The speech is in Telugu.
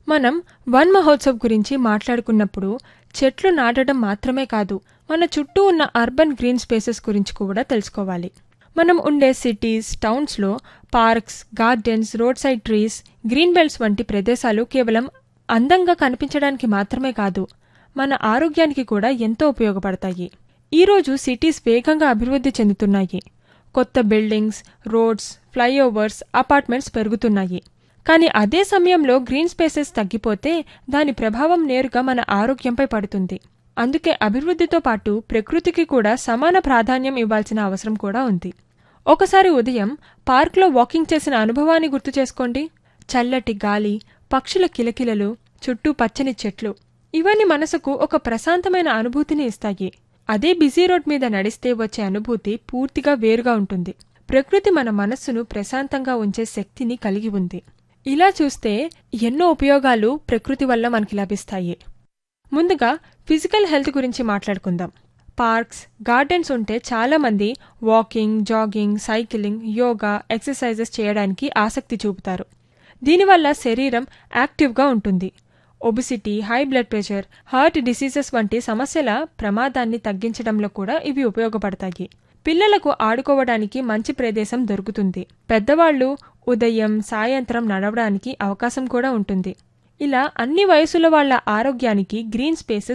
మనం వన్ మహోత్సవ్ గురించి మాట్లాడుకున్నప్పుడు చెట్లు నాటడం మాత్రమే కాదు మన చుట్టూ ఉన్న అర్బన్ గ్రీన్ స్పేసెస్ గురించి కూడా తెలుసుకోవాలి మనం ఉండే సిటీస్ టౌన్స్లో parks gardens road side trees green belts వంటి ప్రదేశాలు కేవలం అందంగా కనిపించడానికి మాత్రమే కాదు మన ఆరోగ్యానికి కూడా ఎంతో ఉపయోగపడతాయి ఈరోజు సిటీస్ వేగంగా అభివృద్ధి చెందుతున్నాయి కొత్త బిల్డింగ్స్ రోడ్స్ ఫ్లైఓవర్స్ అపార్ట్మెంట్స్ పెరుగుతున్నాయి కానీ అదే సమయంలో గ్రీన్ స్పేసెస్ తగ్గిపోతే దాని ప్రభావం నేరుగా మన ఆరోగ్యంపై పడుతుంది అందుకే అభివృద్ధితో పాటు ప్రకృతికి కూడా సమాన ప్రాధాన్యం ఇవ్వాల్సిన అవసరం కూడా ఉంది ఒకసారి ఉదయం పార్క్లో వాకింగ్ చేసిన అనుభవాన్ని గుర్తు చేసుకోండి చల్లటి గాలి పక్షుల కిలకిలలు చుట్టూ పచ్చని చెట్లు ఇవన్నీ మనసుకు ఒక ప్రశాంతమైన అనుభూతిని ఇస్తాయి అదే బిజీ రోడ్ మీద నడిస్తే వచ్చే అనుభూతి పూర్తిగా వేరుగా ఉంటుంది ప్రకృతి మన మనస్సును ప్రశాంతంగా ఉంచే శక్తిని కలిగి ఉంది ఇలా చూస్తే ఎన్నో ఉపయోగాలు ప్రకృతి వల్ల మనకి లభిస్తాయి ముందుగా ఫిజికల్ హెల్త్ గురించి మాట్లాడుకుందాం పార్క్స్ గార్డెన్స్ ఉంటే చాలామంది walking jogging cycling yoga exercises చేయడానికి ఆసక్తి చూపుతారు దీనివల్ల శరీరం యాక్టివ్గా ఉంటుంది obesity high blood pressure heart diseases వంటి సమస్యల ప్రమాదాన్ని తగ్గించడంలో కూడా ఇవి ఉపయోగపడతాయి పిల్లలకు ఆడుకోవడానికి మంచి ప్రదేశం దొరుకుతుంది పెద్దవాళ్లు ఉదయం సాయంత్రం నడవడానికి అవకాశం కూడా ఉంటుంది ఇలా అన్ని వయసుల వాళ్ల ఆరోగ్యానికి గ్రీన్ స్పేసెస్